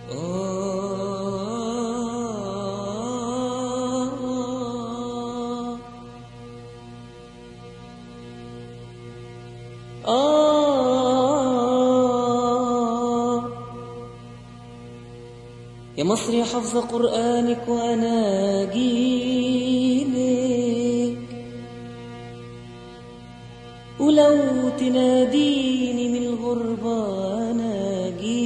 آه آه يا مصر يا حفظ قرآنك وأنا جيلك ولو تناديني من الغربة أنا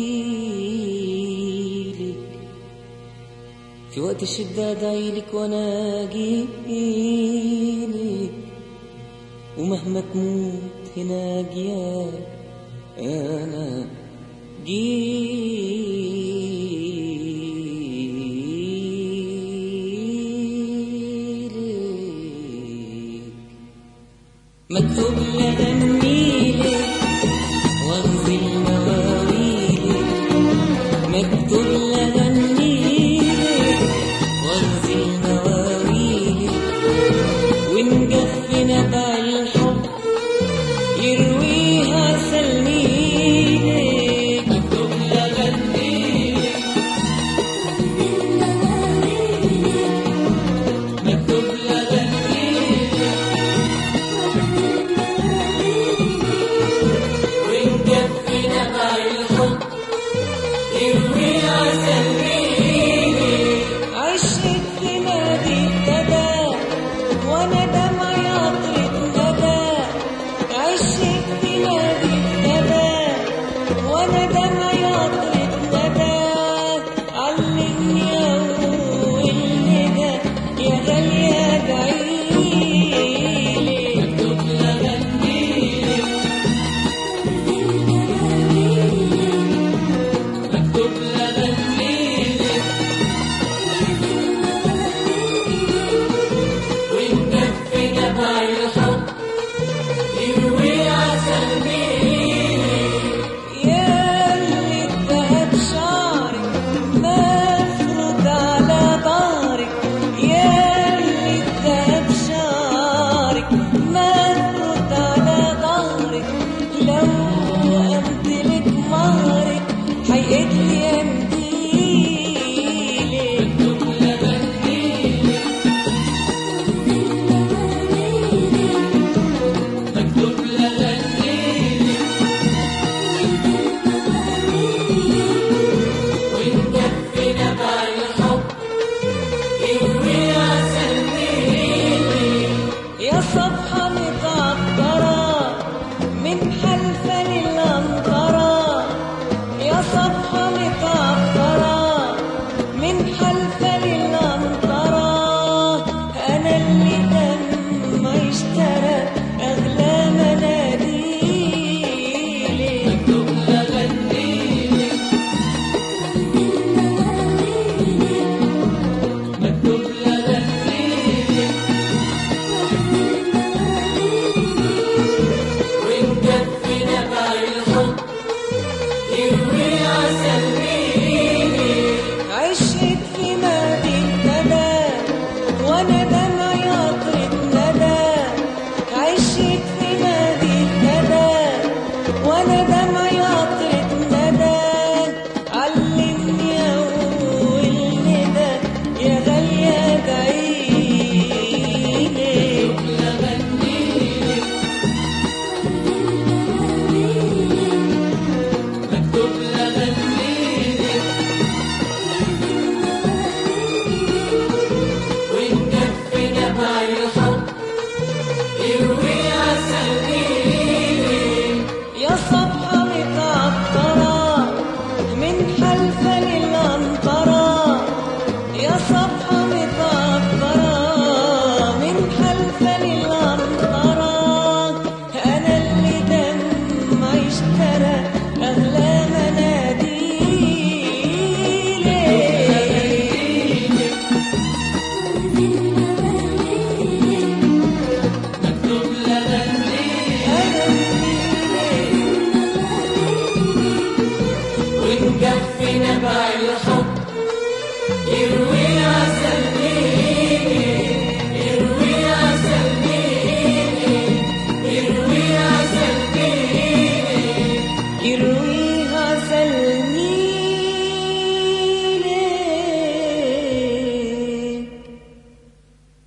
جيلك في وقت الشدة أدعيلك وأنا جيلك ومهما تموت هناك يا أنا جيلك مكتوب لغنيلك واغزل مواويلك مكتوب لغنيلك واغزل مواويلك ونجف نبع الحب يرويها سلميلك مكتوب لغنيلك مكتوب لغنيلك ونجف نبع الحب يرويها سلميلك عشت في نادي ندى وانا دمعي عطرة ندى عشت في نادي ندى وانا دمعي عطرة ندى علمني اول ندى يا غالية ادعيلي مكتوب لغنيلك مكتوب لغنيلك ونجف نبع الحب يروي عسل يا اللي اتهب شعرك مفروض على ظهرك يا اللي اتهب شعرك مفروض على ظهرك لو امتلك مهرك هيقتلي امديلك مكتوب لغنيلك مكتوب لغنيلك ونجف نبع الحب يروي عسل يا صفحة متعطرة من حلفة للأمطرة يا صفحة متعطرة من حلفة للأمطرة أنا اللي دم اشترى أغلى مناديلي مكتوب لغنيلك مكتوب لغنيلك ونجف نبع الحب يروي عسل عشت في مدينة وانا دمعي عطرة ندى عشت في مدينة وانا دمعي عطرة ندى علمني اول ندى يا غالية ادعيلي مكتوب لغنيلك ونجف نبع الحب يروي عسل يا صبحة متعطرة من حلفة للأمطرة يا صبحة متعطرة من حلفة للأمطرة أنا اللي دمعي اشترى أغلى مناديلي مكتوب ونجف نبع الحب يروي